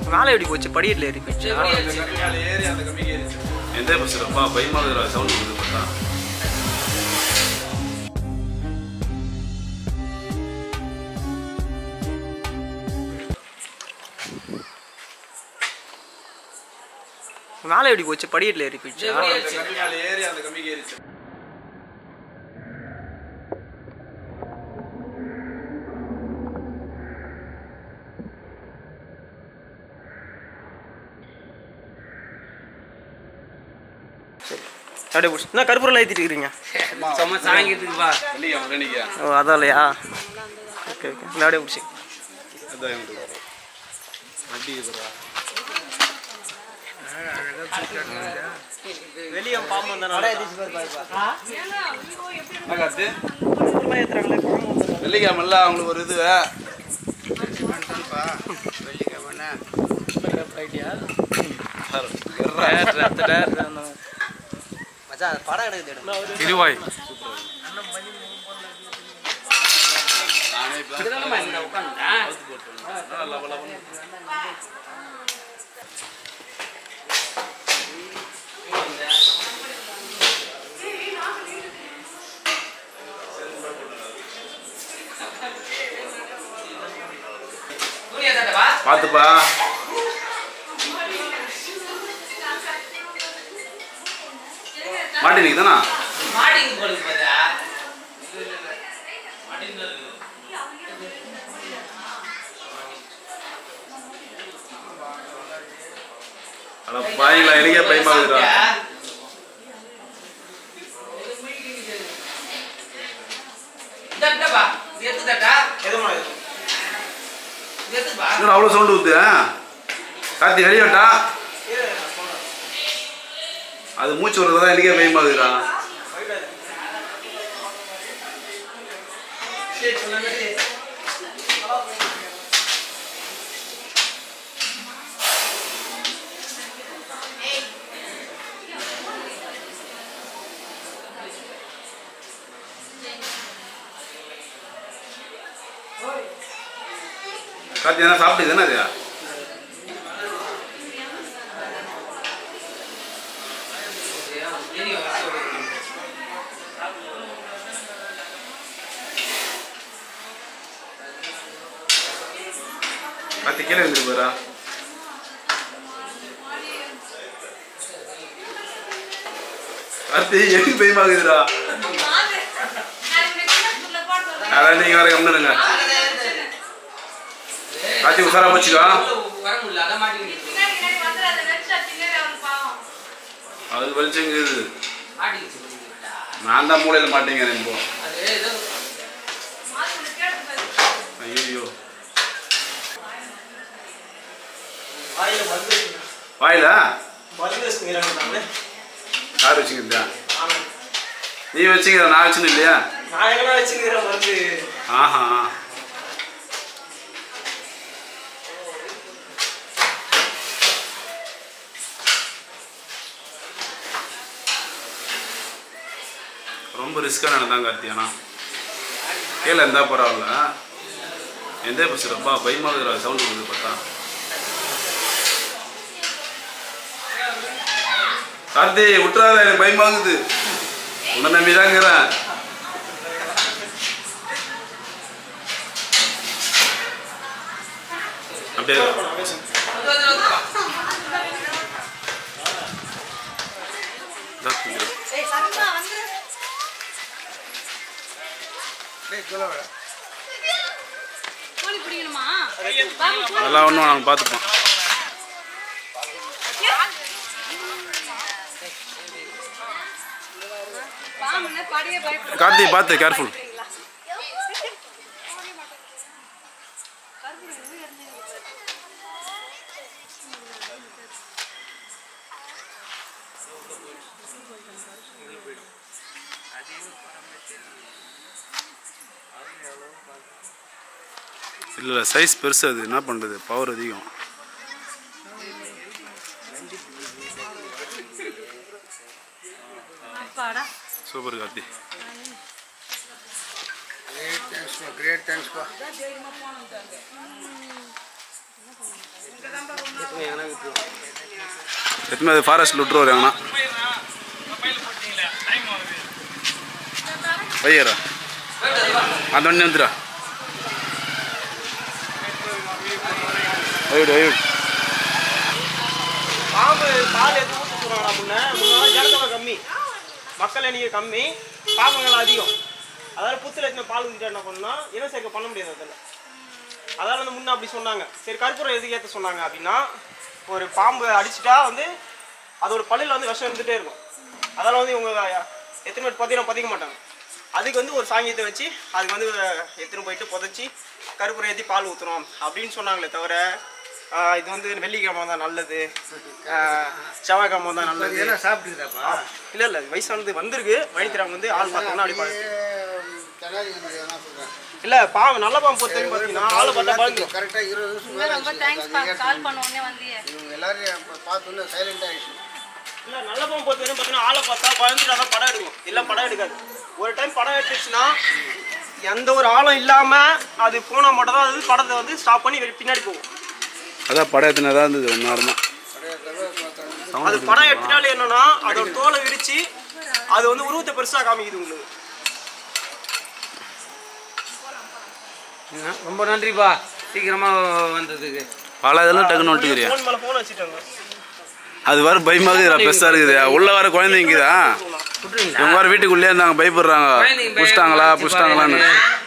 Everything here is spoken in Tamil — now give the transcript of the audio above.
மேலே எப்படி போச்சு படிக்கட்டில் ஏறி போச்சு ஏறி அந்த கம்மிக்கு ஏறிச்சு எந்த பஸ் ரொம்ப பயமாக இருக்கிற சவுண்ட் வந்து பார்த்தா மேலே எப்படி போச்சு படிக்கட்டில் ஏறி போச்சு அந்த கம்மி மேலே ஏறி அந்த கம்மிக்கு ஏறிச்சு அப்படியே பிடிச்சி என்ன கருப்பூரில் ஏற்றிட்டு இருக்கிறீங்க சும்மா சாங்கிட்டுக்குப்பா வெள்ளிக்கா வெள்ளிக்கா ஓ அதான் இல்லையா ஓகே ஓகே இல்லை அப்படியே பிடிச்சி அதான் எனக்கு வட்டி இதுரா வெளியே பாம்பு வந்தானே என்ன காத்து ஏற்றுறாங்களே பாம்பு வந்தானே வெள்ளிக்கிழமல்ல அவங்களுக்கு ஒரு இது மச்சான் படம் எடுக்குது திருவாய் நானே இப்போ இதுதானம்மா இந்த உட்காந்துட்டேன் துணியை தட்டவா பார்த்துப்பா மாட்டினீங்க தானா மாடிக்கு போடுது பார்த்தா அட பாய்ங்களா எனக்கே பயமாகுதுடா தட்டப்பா எத்து தட்டா எதுமா எத்துப்பா இன்னும் அவ்வளோ சவுண்டு ஊத்து ஆ? கார்த்தி வெளியட்டா அது மூச்சு விடுறது தான் எனக்கே பயமாகுதுடா கார்த்தி என்ன சாப்பிட்டு தானே அது தெரியும் கார்த்தி கீழே இருந்துட்டு போறா கார்த்தி எனக்கு பயமாகுதுடா அதான் நீங்க வேற கம்னுங்க கார்த்தி உஷாரா போச்சுக்கா வர முடியல அதான் மாட்டிக்கிட்டு அது வெளிச்சங்குது மாட்டிக்கிச்சு நான் தான் மூளையில மாட்டேங்கிறேன் இப்போ அது ஏதோ ஐயோ வாயில் மருந்து வாயில மருந்து வச்சுக்கிறாங்க யார் வச்சுக்கிறதா நீ வச்சுக்கிற நான் வச்சுன்னு இல்லையா நான் எங்கன்னா வச்சுக்கிறேன் மருந்து ஆஹா ரொம்ப ரிஸ்க்காக நடந்தாங்க கார்த்தி ஆனால் கீழே இருந்தால் பரவாயில்ல எந்த பஸ் ரொம்ப பயமாக சவுண்டு கொடுது பார்த்தா கார்த்தி விட்டுறாத எனக்கு பயமாகுது உன்னை நம்பி தாங்கிறேன் அப்படியே இதா தூங்கிறேன். கோழி பிடிக்கணுமா பாபு கோழி அதெல்லாம் ஒன்றும் நாங்கள் பார்த்துப்போம் பாம்புன்னா படியே பயப்படும் கார்த்தி பார்த்து கேர்ஃபுல் இல்லை இல்லை சைஸ் பெருசு அது என்ன பண்ணுறது பவர் அதிகம் அப்பாடா சூப்பர் கார்த்தி கிரேட் தேங்க்ஸ்ப்பா தைரியமா போனோம் எத்தனை அது ஃபாரஸ்ட்டில் விட்டுருவாரு எங்கன்னா பையரா அந்த வண்டி வந்துடா ஐயோடு ஐயோடு பாம்பு பால் எது ஊற்ற சொல்கிறாங்களா முன்ன முன்னாடி ஜனத்தொகை கம்மி மக்கள் எண்ணிக்கை கம்மி பாம்புகள் அதிகம் அதாவது புத்துல எத்தனை பால் ஊற்றிட்டு என்ன பண்ணா இனம் சேர்க்கை பண்ண முடியாது அதில் அதால வந்து முன்ன அப்படி சொன்னாங்க சரி கற்பூரம் எதுக்கு ஏற்ற சொன்னாங்க அப்படின்னா ஒரு பாம்பு அடிச்சிட்டா வந்து அதோட பல்லில் வந்து விஷம் இருந்துகிட்டே இருக்கும் அதால வந்து இவங்க எத்தனை பேர் பார்த்தீங்கன்னா பதிக்க மாட்டாங்க அதுக்கு வந்து ஒரு சாங்கியத்தை வச்சு அதுக்கு வந்து எடுத்துன்னு போயிட்டு புதைச்சி கருப்புரம் ஏற்றி பால் ஊற்றுறோம் அப்படின்னு சொன்னாங்களே தவிர ஆஹ் இது வந்து வெள்ளிக்கிழமை தான் நல்லது ஆஹ் செவ்வாய்க்கிழமை தான் நல்லது சாப்பிட்டுதாப்பா இல்லை இல்லை வயசானது வந்திருக்கு வழித்தராங்க வந்து ஆள் பார்த்தோம்னா அப்படி பாருங்க இல்லை பாம்பு நல்ல பாம்பு பொறுத்த வரைக்கும் பார்த்தீங்கன்னா ஆளை பார்த்தா பயந்துரும் கரெக்டாக இருபது நிமிஷம் உண்மையில ரொம்ப தேங்க்ஸ் பா கால் பண்ண உடனே வந்தியே இவங்க எல்லாரையும் பார்த்தோன்னே சைலண்ட் ஆகிடுச்சு இல்ல நல்ல படம் பொறுத்த வரைக்கும் பார்த்தீங்கன்னா ஆளை பார்த்தா பயந்துட்டு தான் படம் எடுக்கும் இல்லை படம் எடுக்காது ஒரு டைம் படம் எடுத்துச்சுன்னா எந்த ஒரு ஆளும் இல்லாம அது போனா மட்டும் தான் அது படத்தை வந்து ஸ்டாப் பண்ணி வெளி- பின்னாடி போகும் அதான் படம் எத்தனை தான் இருந்தது ஒன்று நேரமாக அது படம் எடுத்துட்டாலே என்னன்னா அதோட தோலை விரிச்சு அது வந்து உருவத்தை பெருசா காமிக்குது உங்களுக்கு ரொம்ப நன்றிப்பா சீக்கிரமா வந்ததுக்கு பல இதெல்லாம் டக்குன்னு விட்டுக்கிறியா ஃபோன் மேல ஃபோன் வச்சுட்டாங்க அது வேறு பயமாக இருக்குதுடா பெருசாக இருக்குது உள்ள வேற குழந்தைங்க இருக்குதா விட்டுருங்களா இவங்க வேறு வீட்டுக்குள்ளேயே இருந்தாங்க பயப்படுறாங்க குழந்தைங்க பயம் புடிச்சிட்டாங்களா வந்துச்சு புடிச்சிட்டாங்களான்னு பாரு.